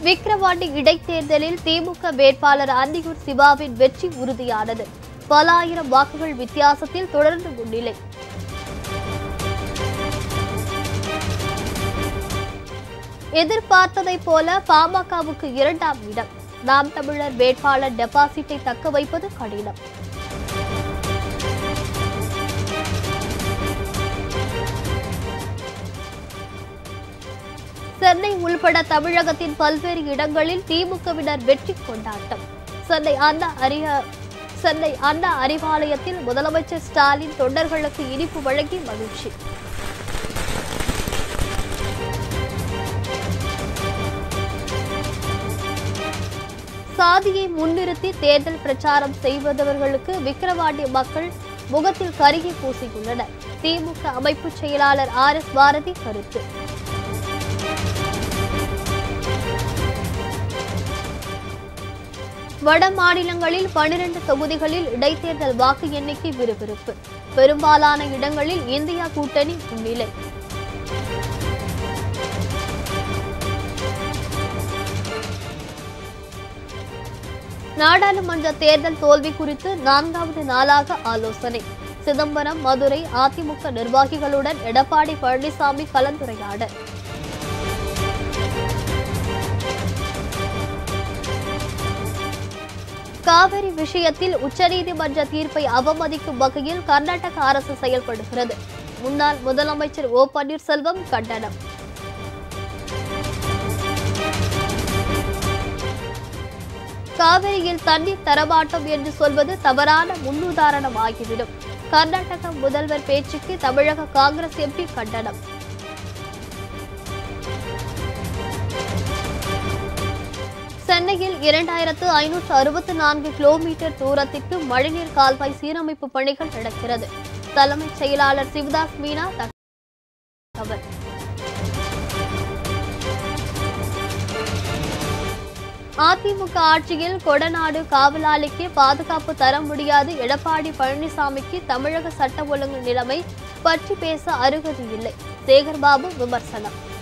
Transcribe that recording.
விக்கிரவாண்டி இடைத்தேர்தலில் திமுக வேட்பாளர் அந்தியூர் சிவாவின் வெற்றி உறுதியானது பல ஆயிரம் வாக்குகள் வித்தியாசத்தில் தொடர்ந்து முன்னிலை எதிர்பார்த்ததைப் போல பாமகவுக்கு இரண்டாம் இடம் நாம் தமிழர் வேட்பாளர் டெபாசிட்டை தக்க வைப்பது கடினம் சென்னை உள்பட தமிழகத்தின் பல்வேறு இடங்களில் திமுகவினர் வெற்றி கொண்டாட்டம் சென்னை அண்ணா அறிய சென்னை அண்ணா அறிவாலயத்தில் முதலமைச்சர் ஸ்டாலின் தொண்டர்களுக்கு இனிப்பு வழங்கி மகிழ்ச்சி சாதியை முன்னிறுத்தி தேர்தல் பிரச்சாரம் செய்வதவர்களுக்கு விக்கிரவாண்டி மக்கள் முகத்தில் கருகி பூசியுள்ளனர் திமுக அமைப்பு செயலாளர் ஆர் எஸ் பாரதி கருத்து வட மாநிலங்களில் பனிரெண்டு தொகுதிகளில் இடைத்தேர்தல் வாக்கு எண்ணிக்கை விறுவிறுப்பு பெரும்பாலான இடங்களில் இந்தியா கூட்டணி முன்னிலை நாடாளுமன்ற தேர்தல் தோல்வி குறித்து நான்காவது நாளாக ஆலோசனை சிதம்பரம் மதுரை அதிமுக நிர்வாகிகளுடன் எடப்பாடி பழனிசாமி கலந்துரையாடல் காவிரி விஷயத்தில் உச்சநீதிமன்ற தீர்ப்பை அவமதிக்கும் வகையில் கர்நாடக அரசு செயல்படுகிறது முன்னாள் முதலமைச்சர் ஓ பன்னீர்செல்வம் கண்டனம் காவிரியில் தண்ணீர் தரமாட்டோம் என்று சொல்வது தவறான முன்னுதாரணம் ஆகிவிடும் கர்நாடக முதல்வர் பேச்சுக்கு தமிழக காங்கிரஸ் எம்பி கண்டனம் சென்னையில் இரண்டாயிரத்து ஐநூற்று அறுபத்தி நான்கு கிலோமீட்டர் தூரத்திற்கு மழைநீர் கால்வாய் சீரமைப்பு பணிகள் நடக்கிறது தலைமைச் செயலாளர் சிவதாஸ் மீனா தகவல் அதிமுக ஆட்சியில் கொடநாடு காவலாளிக்கு பாதுகாப்பு தர முடியாது எடப்பாடி பழனிசாமிக்கு தமிழக சட்ட ஒழுங்கு நிலைமை பற்றி பேச அருகதி இல்லை சேகர்பாபு விமர்சனம்